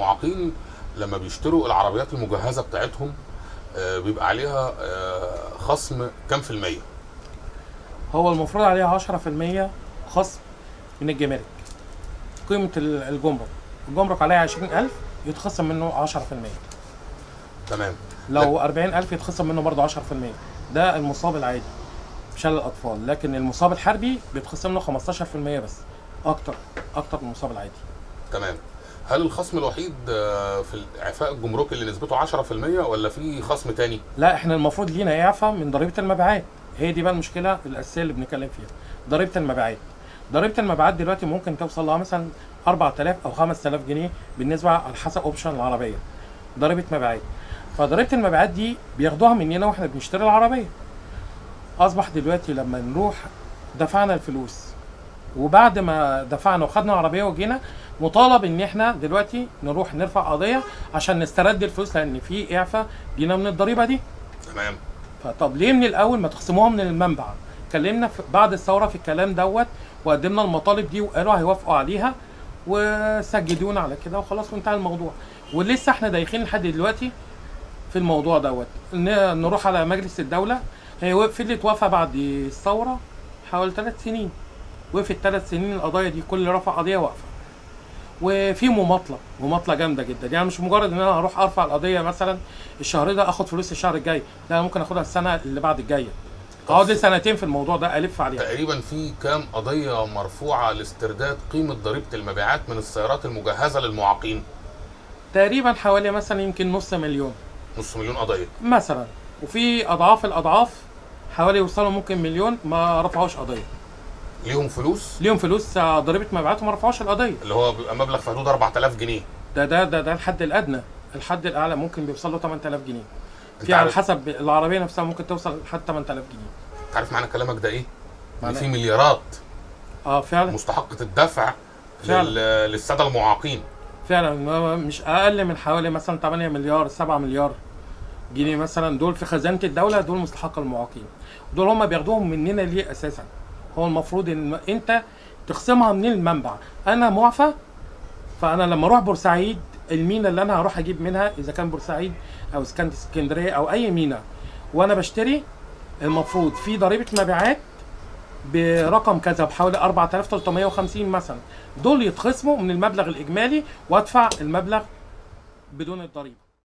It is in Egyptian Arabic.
المعاقين لما بيشتروا العربيات المجهزه بتاعتهم آه، بيبقى عليها آه، خصم كام في الميه هو المفروض عليها 10% خصم من الجمارك قيمة ال- الجمرك الجمرك عليها 20000 يتخصم منه 10% تمام لو 40000 يتخصم منه برضه 10% ده المصاب العادي شلل الأطفال لكن المصاب الحربي بيتخصم له 15% بس أكتر أكتر من المصاب العادي تمام هل الخصم الوحيد آه، في الاعفاء الجمركي اللي نسبته 10% ولا في خصم تاني لا احنا المفروض لينا اعفاء من ضريبه المبيعات هي دي بقى المشكله الاساسيه اللي بنتكلم فيها ضريبه المبيعات ضريبه المبيعات دلوقتي ممكن توصل لها مثلا 4000 او 5000 جنيه بالنسبه على حسب اوبشن العربيه ضريبه مبيعات فضريبه المبيعات دي بياخدوها مننا واحنا بنشتري العربيه اصبح دلوقتي لما نروح دفعنا الفلوس وبعد ما دفعنا وخدنا العربيه وجينا مطالب ان احنا دلوقتي نروح نرفع قضيه عشان نسترد الفلوس لان في اعفاء جينا من الضريبه دي تمام فطب ليه من الاول ما تخصموها من المنبع اتكلمنا في بعد الثوره في الكلام دوت وقدمنا المطالب دي وقالوا هيوافقوا عليها وسجلونا على كده وخلاص وانتهى الموضوع ولسه احنا دايخين لحد دلوقتي في الموضوع دوت ن- نروح على مجلس الدوله هي وقف- فضلت واقفه بعد الثوره حوالي ثلاث سنين وقفت ثلاث سنين القضايا دي كل رفع قضيه واقفه وفي مماطله مماطله جامده جدا يعني مش مجرد ان انا هروح ارفع القضيه مثلا الشهر ده اخد فلوس الشهر الجاي لا انا ممكن اخدها السنه اللي بعد الجايه اقعد لي سنتين في الموضوع ده الف عليها تقريبا في كام قضيه مرفوعه لاسترداد قيمه ضريبه المبيعات من السيارات المجهزه للمعاقين تقريبا حوالي مثلا يمكن نص مليون نص مليون قضيه مثلا وفي اضعاف الاضعاف حوالي يوصلوا ممكن مليون ما رفعوش قضيه ليهم فلوس ليهم فلوس آه، ضريبه مبيعات وما رفعوش القضيه اللي هو بيبقى مبلغ في حدود 4000 جنيه ده ده ده ده الحد الادنى الحد الاعلى ممكن بيوصل له 8000 جنيه انت في على عارف حسب العربيه نفسها ممكن توصل لحد 8000 جنيه انت عارف معنى كلامك ده ايه؟ ان معناه في إيه؟ مليارات اه فعلا مستحقه الدفع فعلا. لل- للساده المعاقين فعلا ما- مش اقل من حوالي مثلا 8 مليار 7 مليار جنيه مثلا دول في خزانه الدوله دول مستحق المعاقين دول هم بياخدوهم مننا ليه اساسا هو المفروض ان انت تخصمها من المنبع انا معفى فانا لما اروح بورسعيد المينا اللي انا هروح اجيب منها اذا كان بورسعيد او اذا كانت اسكندريه او اي مينا وانا بشتري المفروض في ضريبه مبيعات برقم كذا بحوالي 4350 مثلا دول يتخصموا من المبلغ الاجمالي وادفع المبلغ بدون الضريبه